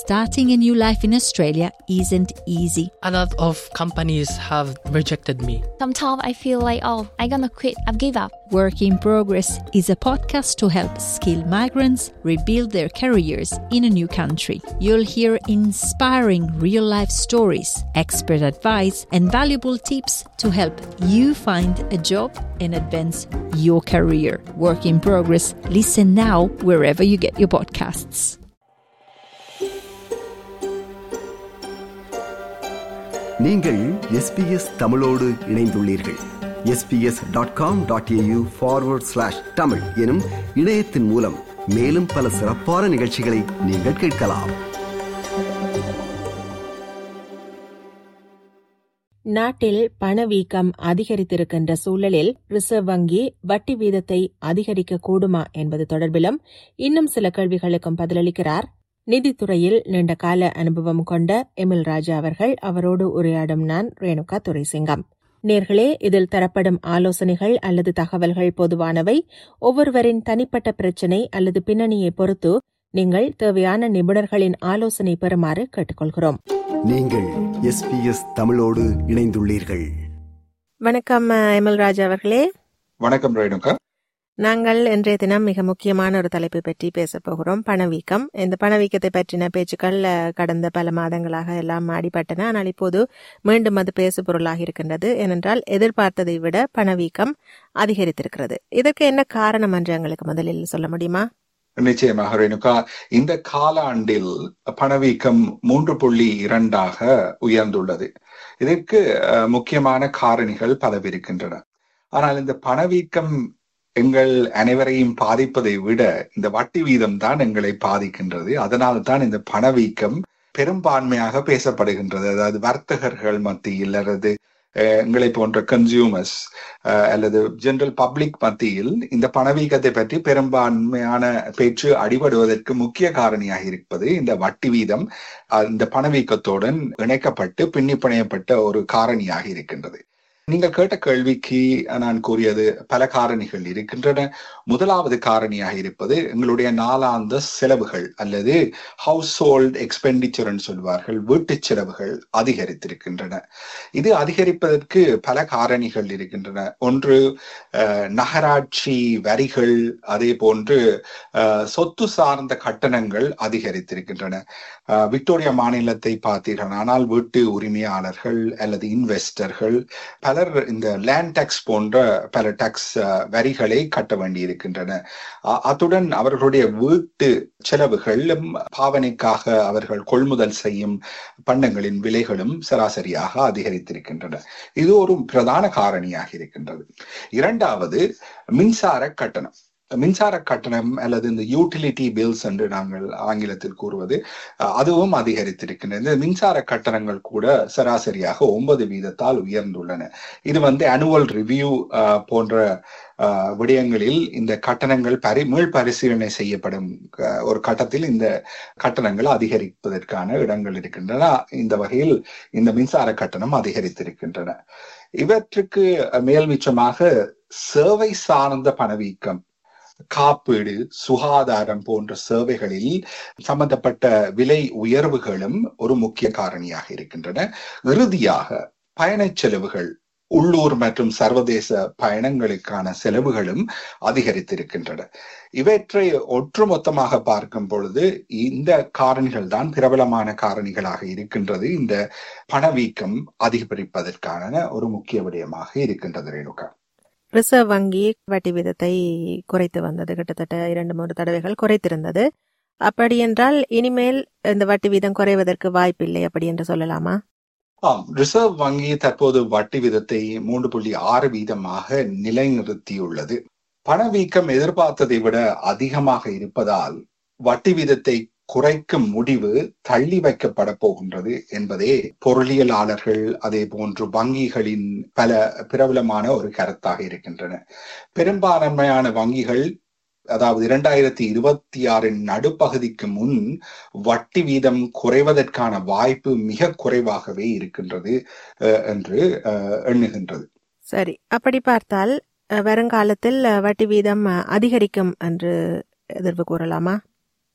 starting a new life in Australia isn't easy. A lot of companies have rejected me. Sometimes I feel like, oh, I'm gonna quit, I've give up. Work in Progress is a podcast to help skilled migrants rebuild their careers in a new country. You'll hear inspiring real life stories, expert advice, and valuable tips to help you find a job and advance your career. Work in Progress. Listen now wherever you get your podcasts. நீங்கள் SBS தமிழோடு இணைந்துள்ளீர்கள் SBS dot com dot AU forward slash Tamil எனும் இணையத்தின் மூலம் மேலும் பல சிறப்பான நிகழ்ச்சிகளை நீங்கள் கேட்கலாம் நாட்டில் பணவீக்கம் அதிகரித்திருக்கின்ற சூழலில் ரிசர்வ் வங்கி வட்டி வீதத்தை அதிகரிக்க கூடுமா என்பது தொடர்பிலும் இன்னும் சில கேள்விகளுக்கும் பதிலளிக்கிறார் நிதித்துறையில் நீண்ட கால அனுபவம் கொண்ட எமில் ராஜா அவர்கள் அவரோடு உரையாடும் நான் ரேணுகா துரைசிங்கம் நேர்களே இதில் தரப்படும் ஆலோசனைகள் அல்லது தகவல்கள் பொதுவானவை ஒவ்வொருவரின் தனிப்பட்ட பிரச்சினை அல்லது பின்னணியை பொறுத்து நீங்கள் தேவையான நிபுணர்களின் ஆலோசனை பெறுமாறு கேட்டுக்கொள்கிறோம் நீங்கள் எஸ்பிஎஸ் தமிழோடு இணைந்துள்ளீர்கள் வணக்கம் எமில் ராஜா அவர்களே வணக்கம் ரேணுகா நாங்கள் இன்றைய தினம் மிக முக்கியமான ஒரு தலைப்பை பற்றி பேசப் போகிறோம் பணவீக்கம் இந்த பணவீக்கத்தை பற்றின பேச்சுக்கள் அஹ், கடந்த பல மாதங்களாக எல்லாம் அடிபட்டன ஆனால் இப்போது மீண்டும் அது பேசு பொருளாக இருக்கின்றது ஏனென்றால் எதிர்பார்த்ததை விட பணவீக்கம் அதிகரித்திருக்கிறது இதற்கு என்ன காரணம் என்று எங்களுக்கு முதலில் சொல்ல முடியுமா நிச்சயமாக ரேணுகா இந்த காலாண்டில் பணவீக்கம் மூன்று புள்ளி இரண்டாக உயர்ந்துள்ளது இதற்கு அஹ், முக்கியமான காரணிகள் பலவிருக்கின்றன ஆனால் இந்த பணவீக்கம் எங்கள் அனைவரையும் பாதிப்பதை விட இந்த வட்டி வீதம் தான் எங்களை பாதிக்கின்றது அதனால் தான் இந்த பணவீக்கம் பெரும்பான்மையாக பேசப்படுகின்றது அதாவது வர்த்தகர்கள் மத்தியில் அல்லது அஹ், எங்களை போன்ற கன்சியூமர்ஸ் அல்லது ஜெனரல் பப்ளிக் மத்தியில் இந்த பணவீக்கத்தை பற்றி பெரும்பான்மையான பேச்சு அடிபடுவதற்கு முக்கிய காரணியாக இருப்பது இந்த வட்டி வீதம் அஹ், இந்த பணவீக்கத்துடன் இணைக்கப்பட்டு பின்னி பிணையப்பட்ட ஒரு காரணியாக இருக்கின்றது நீங்கள் கேட்ட கேள்விக்கு நான் கூறியது பல காரணிகள் இருக்கின்றன முதலாவது காரணியாக இருப்பது எங்களுடைய நாளாந்த செலவுகள் அல்லது ஹவுஸ் ஹோல்ட் எக்ஸ்பெண்டிச்சர் சொல்வார்கள் வீட்டுச் செலவுகள் அதிகரித்திருக்கின்றன இது அதிகரிப்பதற்கு பல காரணிகள் இருக்கின்றன ஒன்று அஹ், நகராட்சி வரிகள் அதே போன்று அஹ், சொத்து சார்ந்த கட்டணங்கள் அதிகரித்திருக்கின்றன அஹ், விக்டோரியா மாநிலத்தை பார்த்தீர்கள் ஆனால் வீட்டு உரிமையாளர்கள் அல்லது இன்வெஸ்டர்கள் பலர் இந்த லேண்ட் டாக்ஸ் போன்ற பல டாக்ஸ் வரிகளை கட்ட வேண்டியிருக்கின்றன அ- அத்துடன் அவர்களுடைய வீட்டு செலவுகளும் பாவனைக்காக அவர்கள் கொள்முதல் செய்யும் பண்டங்களின் விலைகளும் சராசரியாக அதிகரித்திருக்கின்றன இது ஒரு பிரதான காரணியாக இருக்கின்றது இரண்டாவது மின்சார கட்டணம் மின்சார கட்டணம் அல்லது இந்த யூட்டிலிட்டி பில்ஸ் என்று நாங்கள் ஆங்கிலத்தில் கூறுவது அஹ், அதுவும் அதிகரித்திருக்கின்றது இந்த மின்சார கட்டணங்கள் கூட சராசரியாக ஒன்பது வீதத்தால் உயர்ந்துள்ளன இது வந்து அனுவல் ரிவ்யூ போன்ற அஹ், விடயங்களில் இந்த கட்டணங்கள் பரி மீள் பரிசீலனை செய்யப்படும் அஹ், ஒரு கட்டத்தில் இந்த கட்டணங்கள் அதிகரிப்பதற்கான இடங்கள் இருக்கின்றன இந்த வகையில் இந்த மின்சார கட்டணம் அதிகரித்திருக்கின்றன இவற்றுக்கு மேல் மிச்சமாக சேவை சார்ந்த பணவீக்கம் காப்பீடு சுகாதாரம் போன்ற சேவைகளில் சம்பந்தப்பட்ட விலை உயர்வுகளும் ஒரு முக்கிய காரணியாக இருக்கின்றன இறுதியாக பயணச் செலவுகள் உள்ளூர் மற்றும் சர்வதேச பயணங்களுக்கான செலவுகளும் அதிகரித்திருக்கின்றன இவற்றை ஒட்டுமொத்தமாக பார்க்கும் பொழுது இந்த காரணிகள் தான் பிரபலமான காரணிகளாக இருக்கின்றது இந்த பணவீக்கம் அதிகரிப்பதற்கான ஒரு முக்கிய விடயமாக இருக்கின்றது ரேணுகா ரிசர்வ் வங்கி வட்டி வீதத்தை குறைத்து வந்தது கிட்டத்தட்ட இரண்டு மூன்று தடவைகள் குறைத்திருந்தது அப்படி என்றால் இனிமேல் இந்த வட்டி வீதம் குறைவதற்கு வாய்ப்பில்லை அப்படி என்று சொல்லலாமா ஆம் ரிசர்வ் வங்கி தற்போது வட்டி விதத்தை மூன்று புள்ளி ஆறு வீதமாக நிலைநிறுத்தியுள்ளது பணவீக்கம் எதிர்பார்த்ததை விட அதிகமாக இருப்பதால் வட்டி வீதத்தை குறைக்கும் முடிவு தள்ளி வைக்கப்பட போகின்றது என்பதே பொருளியலாளர்கள் அதே போன்று வங்கிகளின் பல பிரபலமான ஒரு கருத்தாக இருக்கின்றன பெரும்பான்மையான வங்கிகள் அதாவது இரண்டாயிரத்தி இருபத்தி ஆறின் நடுப்பகுதிக்கு முன் வட்டி வீதம் குறைவதற்கான வாய்ப்பு மிக குறைவாகவே இருக்கின்றது அஹ், என்று அஹ், எண்ணுகின்றது சரி அப்படி பார்த்தால் அஹ், வருங்காலத்தில் அஹ், வட்டி வீதம் அஹ், அதிகரிக்கும் என்று எதிர்வு கூறலாமா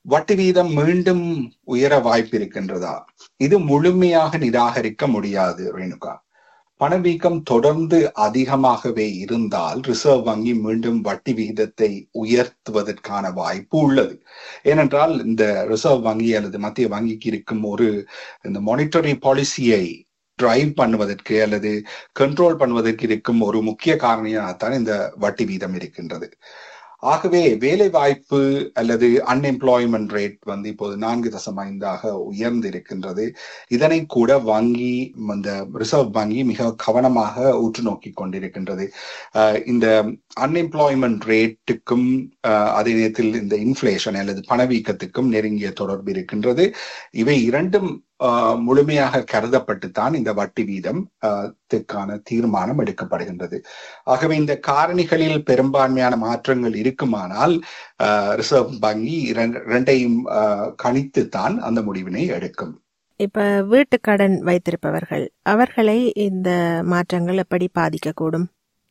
வட்டி வீதம் மீண்டும் உயர வாய்ப்பு இருக்கின்றதா இது முழுமையாக நிராகரிக்க முடியாது ரேணுகா பணவீக்கம் தொடர்ந்து அதிகமாகவே இருந்தால் ரிசர்வ் வங்கி மீண்டும் வட்டி விகிதத்தை உயர்த்துவதற்கான வாய்ப்பு உள்ளது ஏனென்றால் இந்த ரிசர்வ் வங்கி அல்லது மத்திய வங்கிக்கு இருக்கும் ஒரு இந்த மானிட்டரி பாலிசியை டிரைவ் பண்ணுவதற்கு அல்லது கண்ட்ரோல் பண்ணுவதற்கு இருக்கும் ஒரு முக்கிய காரணியாகத்தான் இந்த வட்டி வீதம் இருக்கின்றது ஆகவே வேலை வாய்ப்பு அல்லது அன்எம்ப்ளாய்மெண்ட் ரேட் வந்து இப்போது நான்கு தசம் ஐந்தாக உயர்ந்து இருக்கின்றது இதனை கூட வங்கி இந்த ரிசர்வ் வங்கி மிக கவனமாக உற்று நோக்கி கொண்டிருக்கின்றது இந்த அன்எம்ப்ளாய்மெண்ட் ரேட்டுக்கும் அதே நேரத்தில் இந்த இன்ஃபிளேஷன் அல்லது பணவீக்கத்துக்கும் நெருங்கிய தொடர்பு இருக்கின்றது இவை இரண்டும் முழுமையாக கருதப்பட்டுத்தான் இந்த வட்டி வீதம் க்கான தீர்மானம் எடுக்கப்படுகின்றது ஆகவே இந்த காரணிகளில் பெரும்பான்மையான மாற்றங்கள் இருக்குமானால் ரிசர்வ் வங்கி இரண்டையும் கணித்துத்தான் அந்த முடிவினை எடுக்கும் இப்ப வீட்டு கடன் வைத்திருப்பவர்கள் அவர்களை இந்த மாற்றங்கள் எப்படி பாதிக்கக்கூடும்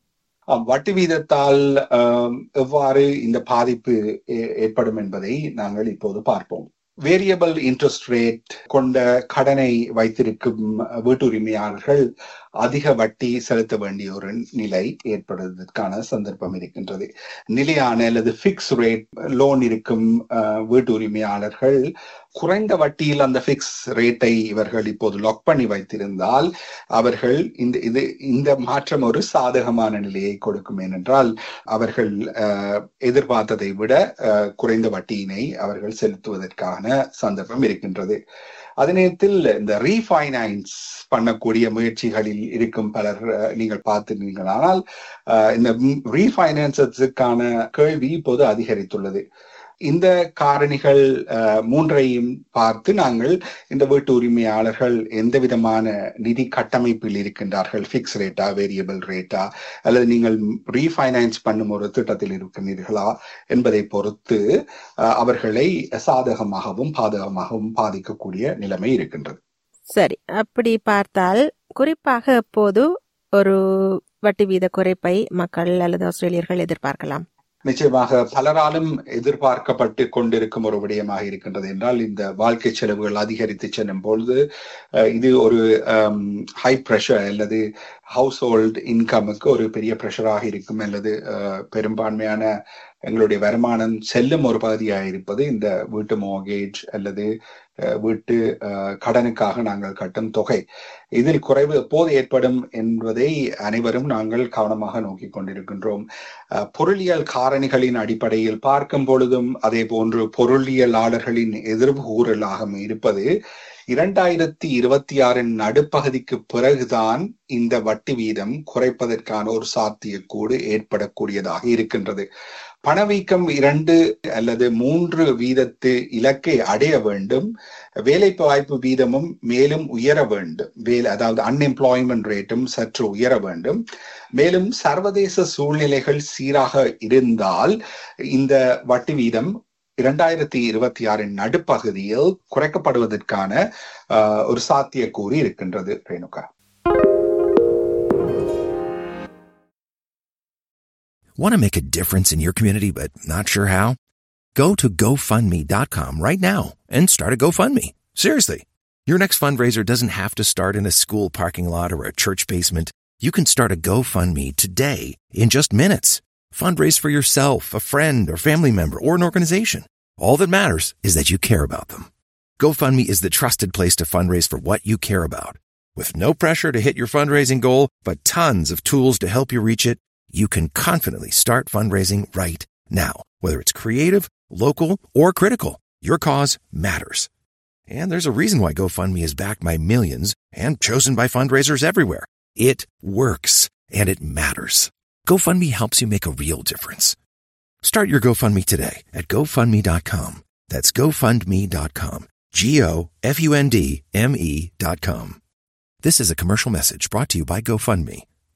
வட்டி வீதத்தால் எவ்வாறு இந்த பாதிப்பு ஏற்படும் என்பதை நாங்கள் இப்போது பார்ப்போம் வேரியபிள் இன்ட்ரெஸ்ட் ரேட் கொண்ட கடனை வைத்திருக்கும் வீட்டுரிமையாளர்கள் அதிக வட்டி செலுத்த வேண்டிய ஒரு நிலை ஏற்படுவதற்கான சந்தர்ப்பம் இருக்கின்றது நிலையான அல்லது பிக்ஸ் ரேட் லோன் இருக்கும் வீட்டு உரிமையாளர்கள் குறைந்த வட்டியில் அந்த பிக்ஸ் ரேட்டை இவர்கள் இப்போது லாக் பண்ணி வைத்திருந்தால் அவர்கள் இந்த இது இந்த மாற்றம் ஒரு சாதகமான நிலையை கொடுக்கும் ஏனென்றால் அவர்கள் எதிர்பார்த்ததை விட குறைந்த வட்டியினை அவர்கள் செலுத்துவதற்கான சந்தர்ப்பம் இருக்கின்றது அதே நேரத்தில் இந்த ரீஃபைனான்ஸ் பண்ணக்கூடிய முயற்சிகளில் இருக்கும் பலர் நீங்கள் பார்த்திருந்தீர்கள் ஆனால் இந்த ரீஃபைனான்ஸுக்கான கேள்வி இப்போது அதிகரித்துள்ளது இந்த காரணிகள் மூன்றையும் பார்த்து நாங்கள் இந்த வீட்டு உரிமையாளர்கள் எந்த விதமான நிதி கட்டமைப்பில் இருக்கின்றார்கள் பிக்ஸ் ரேட்டா வேரியபிள் ரேட்டா அல்லது நீங்கள் ரீஃபைனான்ஸ் பண்ணும் ஒரு திட்டத்தில் இருக்கின்றீர்களா என்பதை பொறுத்து அவர்களை சாதகமாகவும் பாதகமாகவும் பாதிக்கக்கூடிய நிலைமை இருக்கின்றது சரி அப்படி பார்த்தால் குறிப்பாக எப்போது ஒரு வட்டி வீத குறைப்பை மக்கள் அல்லது ஆஸ்திரேலியர்கள் எதிர்பார்க்கலாம் நிச்சயமாக பலராலும் எதிர்பார்க்கப்பட்டு கொண்டிருக்கும் ஒரு விடயமாக இருக்கின்றது என்றால் இந்த வாழ்க்கை செலவுகள் அதிகரித்து செல்லும் பொழுது இது ஒரு ஹை ப்ரெஷர் அல்லது ஹவுஸ் ஹோல்ட் இன்கமுக்கு ஒரு பெரிய ப்ரெஷராக இருக்கும் அல்லது பெரும்பான்மையான எங்களுடைய வருமானம் செல்லும் ஒரு பகுதியாக இருப்பது இந்த வீட்டு மோகேஜ் அல்லது வீட்டு கடனுக்காக நாங்கள் கட்டும் தொகை இதில் குறைவு எப்போது ஏற்படும் என்பதை அனைவரும் நாங்கள் கவனமாக நோக்கி கொண்டிருக்கின்றோம் பொருளியல் காரணிகளின் அடிப்படையில் பார்க்கும் பொழுதும் அதே போன்று பொருளியலாளர்களின் எதிர்ப்பு கூறலாக இருப்பது இரண்டாயிரத்தி இருபத்தி ஆறின் நடுப்பகுதிக்கு பிறகுதான் இந்த வட்டி வீதம் குறைப்பதற்கான ஒரு சாத்தியக்கூடு ஏற்படக்கூடியதாக இருக்கின்றது பணவீக்கம் இரண்டு அல்லது மூன்று வீதத்து இலக்கை அடைய வேண்டும் வேலை வாய்ப்பு வீதமும் மேலும் உயர வேண்டும் வேலை அதாவது அன்எம்ப்ளாய்மெண்ட் ரேட்டும் சற்று உயர வேண்டும் மேலும் சர்வதேச சூழ்நிலைகள் சீராக இருந்தால் இந்த வட்டி வீதம் இரண்டாயிரத்தி இருபத்தி ஆறின் நடுப்பகுதியில் குறைக்கப்படுவதற்கான ஒரு சாத்தியக்கூறு இருக்கின்றது Renuka Want to make a difference in your community but not sure how? Go to GoFundMe.com right now and start a GoFundMe. Seriously. Your next fundraiser doesn't have to start in a school parking lot or a church basement. You can start a GoFundMe today in just minutes. Fundraise for yourself, a friend, or family member, or an organization. All that matters is that you care about them. GoFundMe is the trusted place to fundraise for what you care about. With no pressure to hit your fundraising goal, but tons of tools to help you reach it, you can confidently start fundraising right now. Whether it's creative, local, or critical, your cause matters. And there's a reason why GoFundMe is backed by millions and chosen by fundraisers everywhere. It works, and it matters. GoFundMe helps you make a real difference. Start your GoFundMe today at GoFundMe.com. That's GoFundMe.com. G O F U N D M E.com. This is a commercial message brought to you by GoFundMe.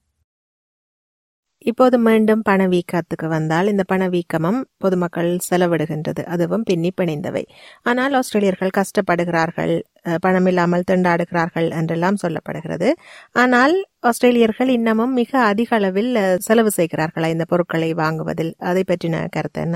இப்போது மீண்டும் பணவீக்கத்துக்கு வந்தால் இந்த பணவீக்கமும் பொதுமக்கள் செலவிடுகின்றது அதுவும் பின்னி பிணைந்தவை ஆனால் ஆஸ்திரேலியர்கள் கஷ்டப்படுகிறார்கள் பணம் இல்லாமல் திண்டாடுகிறார்கள் என்றெல்லாம் சொல்லப்படுகிறது ஆனால் ஆஸ்திரேலியர்கள் இன்னமும் மிக அதிக அளவில் செலவு செய்கிறார்களா இந்த பொருட்களை வாங்குவதில் அதை பற்றின கருத்து என்ன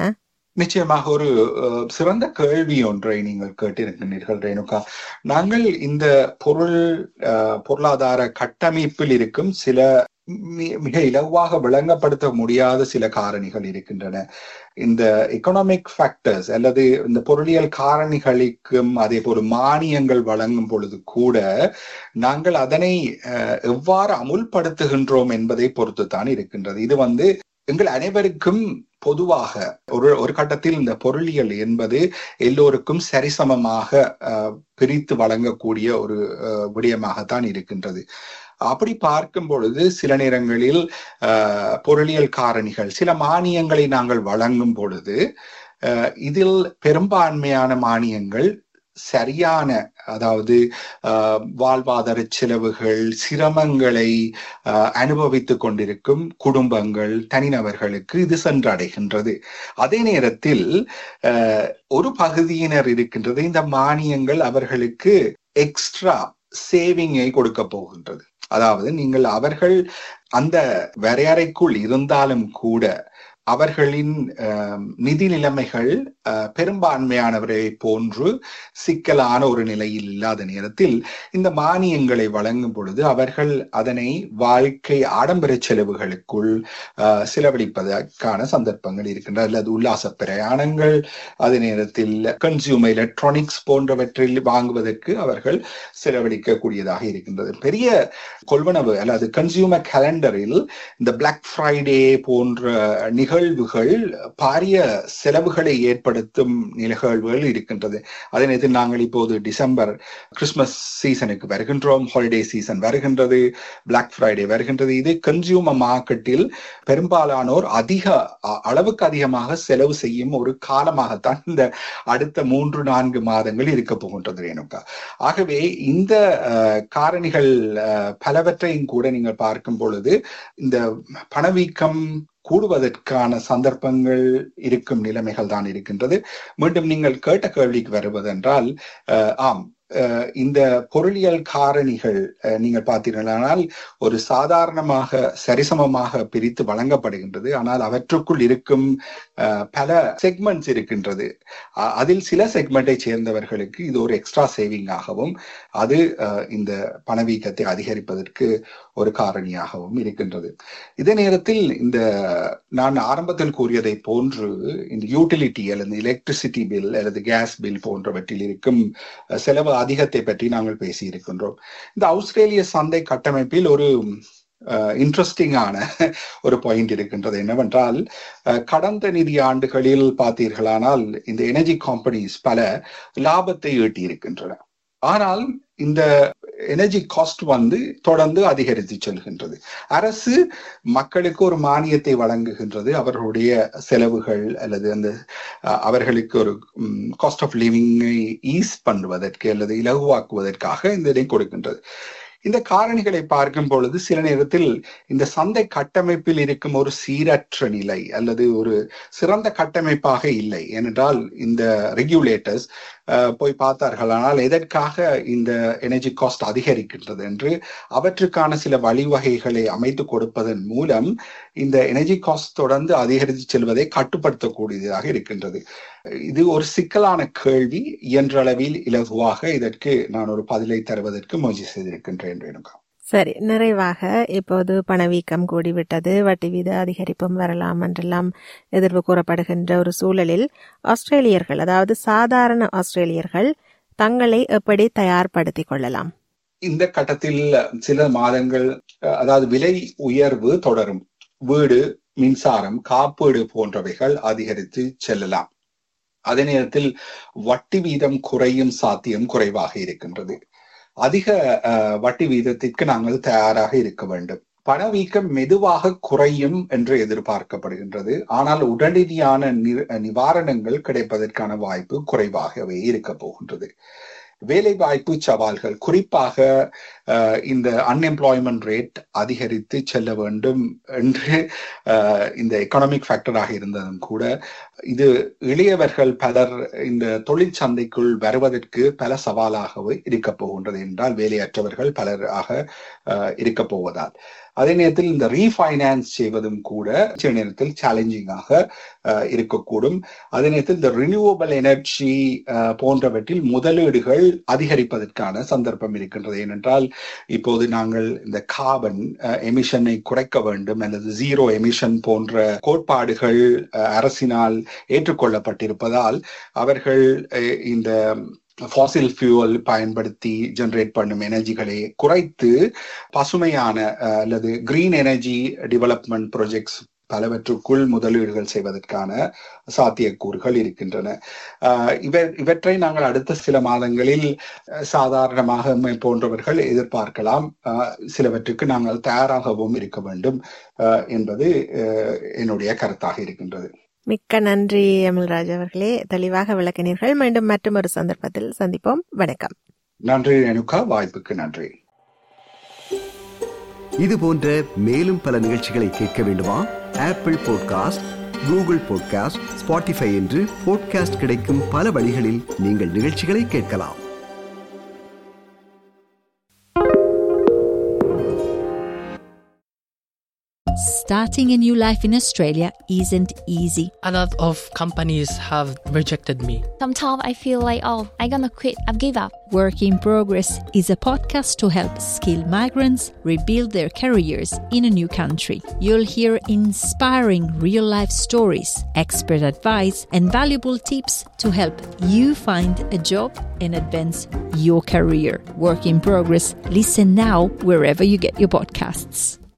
நிச்சயமாக ஒரு அஹ், சிறந்த கேள்வி ஒன்றை நீங்கள் கேட்டிருக்கின்றீர்கள் ரேணுகா நாங்கள் இந்த பொருள் அஹ், பொருளாதார கட்டமைப்பில் இருக்கும் சில மி- மிக இலவாக விளங்கப்படுத்த முடியாத சில காரணிகள் இருக்கின்றன இந்த எக்கனாமிக் ஃபேக்டர்ஸ் அல்லது இந்த பொருளியல் காரணிகளுக்கும் அதே போல மானியங்கள் வழங்கும் பொழுது கூட நாங்கள் அதனை அஹ், எவ்வாறு அமுல்படுத்துகின்றோம் என்பதை பொறுத்துத்தான் இருக்கின்றது இது வந்து எங்கள் அனைவருக்கும் பொதுவாக ஒரு ஒரு கட்டத்தில் இந்த பொருளியல் என்பது எல்லோருக்கும் சரிசமமாக அஹ், பிரித்து வழங்கக்கூடிய ஒரு அஹ், விடயமாகத்தான் இருக்கின்றது அப்படி பார்க்கும் பொழுது சில நேரங்களில் அஹ், பொருளியல் காரணிகள் சில மானியங்களை நாங்கள் வழங்கும் பொழுது அஹ், இதில் பெரும்பான்மையான மானியங்கள் சரியான அதாவது அஹ், வாழ்வாதார செலவுகள் சிரமங்களை அஹ், அனுபவித்துக் கொண்டிருக்கும் குடும்பங்கள் தனிநபர்களுக்கு இது சென்றடைகின்றது அதே நேரத்தில் அஹ், ஒரு பகுதியினர் இருக்கின்றது இந்த மானியங்கள் அவர்களுக்கு எக்ஸ்ட்ரா சேவிங்கை கொடுக்க போகின்றது அதாவது நீங்கள் அவர்கள் அந்த வரையறைக்குள் இருந்தாலும் கூட அவர்களின் அஹ், நிதி நிலைமைகள் அஹ், பெரும்பான்மையானவரை போன்று சிக்கலான ஒரு நிலையில் இல்லாத நேரத்தில் இந்த மானியங்களை வழங்கும் பொழுது அவர்கள் அதனை வாழ்க்கை ஆடம்பர செலவுகளுக்குள் அஹ், செலவழிப்பதற்கான சந்தர்ப்பங்கள் இருக்கின்றன அல்லது உல்லாச பிரயாணங்கள் அதே நேரத்தில் கன்சியூமர் எலக்ட்ரானிக்ஸ் போன்றவற்றில் வாங்குவதற்கு அவர்கள் செலவழிக்கக்கூடியதாக இருக்கின்றது பெரிய கொள்வனவு அல்லது கன்சியூமர் கேலண்டரில் இந்த பிளாக் ஃப்ரைடே போன்ற நிகழ்வுகள் பாரிய செலவுகளை ஏற்படுத்தும் நிகழ்வுகள் இருக்கின்றது அதே நேரத்தில் நாங்கள் இப்போது டிசம்பர் கிறிஸ்துமஸ் சீசனுக்கு வருகின்றோம் ஹாலிடே சீசன் வருகின்றது பிளாக் ஃப்ரைடே வருகின்றது இது கன்சியூமர் மார்க்கெட்டில் பெரும்பாலானோர் அதிக அ- அளவுக்கு அதிகமாக செலவு செய்யும் ஒரு காலமாகத்தான் இந்த அடுத்த மூன்று நான்கு மாதங்கள் இருக்க போகின்றது ரேணுகா ஆகவே இந்த அஹ், காரணிகள் அஹ், பலவற்றையும் கூட நீங்கள் பார்க்கும் பொழுது இந்த பணவீக்கம் கூடுவதற்கான சந்தர்ப்பங்கள் இருக்கும் நிலைமைகள் தான் இருக்கின்றது மீண்டும் நீங்கள் கேட்ட கேள்விக்கு வருவதென்றால் அஹ், ஆம் அஹ், இந்த பொருளியல் காரணிகள் அஹ், நீங்கள் பார்த்தீர்களானால் ஒரு சாதாரணமாக சரிசமமாக பிரித்து வழங்கப்படுகின்றது ஆனால் அவற்றுக்குள் இருக்கும் அஹ், பல செக்மெண்ட்ஸ் இருக்கின்றது அ- அதில் சில செக்மெண்டை சேர்ந்தவர்களுக்கு இது ஒரு எக்ஸ்ட்ரா சேவிங் ஆகவும் அது அஹ், இந்த பணவீக்கத்தை அதிகரிப்பதற்கு ஒரு காரணியாகவும் இருக்கின்றது இதே நேரத்தில் இந்த நான் ஆரம்பத்தில் கூறியதை போன்று இந்த யூட்டிலிட்டி அல்லது எலக்ட்ரிசிட்டி பில் அல்லது கேஸ் பில் போன்றவற்றில் இருக்கும் அஹ், செலவு அதிகத்தை பற்றி நாங்கள் பேசி இருக்கின்றோம் இந்த ஆஸ்திரேலிய சந்தை கட்டமைப்பில் ஒரு இன்ட்ரெஸ்டிங்கான ஒரு பாயிண்ட் இருக்கின்றது என்னவென்றால் அஹ், கடந்த நிதி ஆண்டுகளில் பார்த்தீர்களானால் இந்த எனர்ஜி கம்பெனிஸ் பல லாபத்தை ஈட்டி இருக்கின்றன ஆனால் இந்த எனர்ஜி காஸ்ட் வந்து தொடர்ந்து அதிகரித்து செல்கின்றது அரசு மக்களுக்கு ஒரு மானியத்தை வழங்குகின்றது அவர்களுடைய செலவுகள் அல்லது அந்த அஹ், அவர்களுக்கு ஒரு காஸ்ட் ஆஃப் லிவிங்கை ஈஸ் பண்ணுவதற்கு அல்லது இலகுவாக்குவதற்காக இந்த இதை கொடுக்கின்றது இந்த காரணிகளை பார்க்கும் பொழுது சில நேரத்தில் இந்த சந்தை கட்டமைப்பில் இருக்கும் ஒரு சீரற்ற நிலை அல்லது ஒரு சிறந்த கட்டமைப்பாக இல்லை ஏனென்றால் இந்த ரெகுலேட்டர்ஸ் போய் பார்த்தார்களானால் எதற்காக இந்த எனர்ஜி காஸ்ட் அதிகரிக்கின்றது என்று அவற்றுக்கான சில வழிவகைகளை அமைத்து கொடுப்பதன் மூலம் இந்த எனர்ஜி காஸ்ட் தொடர்ந்து அதிகரித்து செல்வதை கட்டுப்படுத்தக்கூடியதாக இருக்கின்றது இது ஒரு சிக்கலான கேள்வி இயன்ற அளவில் இலகுவாக இதற்கு நான் ஒரு பதிலை தருவதற்கு முயற்சி செய்திருக்கின்றேன் ரேணுகா சரி நிறைவாக இப்போது பணவீக்கம் கூடிவிட்டது வட்டி வீத அதிகரிப்பும் வரலாம் என்றெல்லாம் எதிர்வு கூறப்படுகின்ற ஒரு சூழலில் ஆஸ்திரேலியர்கள் அதாவது சாதாரண ஆஸ்திரேலியர்கள் தங்களை எப்படி தயார்படுத்திக் கொள்ளலாம் இந்த கட்டத்தில் சில மாதங்கள் அஹ், அதாவது விலை உயர்வு தொடரும் வீடு மின்சாரம் காப்பீடு போன்றவைகள் அதிகரித்து செல்லலாம் அதே நேரத்தில் வட்டி வீதம் குறையும் சாத்தியம் குறைவாக இருக்கின்றது அதிக அஹ், வட்டி வீதத்திற்கு நாங்கள் தயாராக இருக்க வேண்டும் பணவீக்கம் மெதுவாக குறையும் என்று எதிர்பார்க்கப்படுகின்றது ஆனால் உடனடியான நி- நிவாரணங்கள் கிடைப்பதற்கான வாய்ப்பு குறைவாகவே இருக்க போகின்றது வேலை வாய்ப்பு சவால்கள் குறிப்பாக அஹ், இந்த அன்எம்ப்ளாய்மெண்ட் ரேட் அதிகரித்து செல்ல வேண்டும் என்று அஹ், இந்த எக்கனாமிக் ஃபேக்டராக இருந்ததும் கூட இது இளையவர்கள் பலர் இந்த தொழிற்சந்தைக்குள் வருவதற்கு பல சவாலாகவே இருக்க போகின்றது என்றால் வேலையற்றவர்கள் பலராக அஹ், இருக்க போவதால் அதே நேரத்தில் இந்த ரீஃபைனான்ஸ் செய்வதும் கூட சில நேரத்தில் சேலஞ்சிங்காக இருக்கக்கூடும் அதே நேரத்தில் இந்த ரினியூவபிள் எனர்ஜி போன்றவற்றில் முதலீடுகள் அதிகரிப்பதற்கான சந்தர்ப்பம் இருக்கின்றது ஏனென்றால் இப்போது நாங்கள் இந்த கார்பன் எமிஷனை குறைக்க வேண்டும் அல்லது ஜீரோ எமிஷன் போன்ற கோட்பாடுகள் அஹ், அரசினால் ஏற்றுக்கொள்ளப்பட்டிருப்பதால் அவர்கள் அஹ், இந்த ஃபாசில் ஃபியூவல் பயன்படுத்தி ஜெனரேட் பண்ணும் எனர்ஜிகளை குறைத்து பசுமையான அஹ், அல்லது கிரீன் எனர்ஜி டெவலப்மெண்ட் ப்ராஜெக்ட்ஸ் பலவற்றுக்குள் முதலீடுகள் செய்வதற்கான சாத்தியக்கூறுகள் இருக்கின்றன அஹ், இவர் இவற்றை நாங்கள் அடுத்த சில மாதங்களில் அஹ், சாதாரணமாக எம்மை போன்றவர்கள் எதிர்பார்க்கலாம் அஹ், சிலவற்றுக்கு நாங்கள் தயாராகவும் இருக்க வேண்டும் அஹ், என்பது அஹ், என்னுடைய கருத்தாக இருக்கின்றது மிக்க நன்றி அமல்ராஜ் அவர்களே தெளிவாக விளக்கினீர்கள் மீண்டும் மற்றும் ஒரு சந்தர்ப்பத்தில் சந்திப்போம் வணக்கம் நன்றி ரேணுகா வாய்ப்புக்கு நன்றி இது போன்ற மேலும் பல நிகழ்ச்சிகளை கேட்க வேண்டுமா Apple podcast Google podcast Spotify என்று பாட்காஸ்ட் கிடைக்கும் பல வழிகளில் நீங்கள் நிகழ்ச்சிகளை கேட்கலாம் Starting a new life in Australia isn't easy. A lot of companies have rejected me. Sometimes I feel like, oh, I'm gonna quit. I've give up. Work in Progress is a podcast to help skilled migrants rebuild their careers in a new country. You'll hear inspiring real life stories, expert advice, and valuable tips to help you find a job and advance your career. Work in Progress. Listen now wherever you get your podcasts.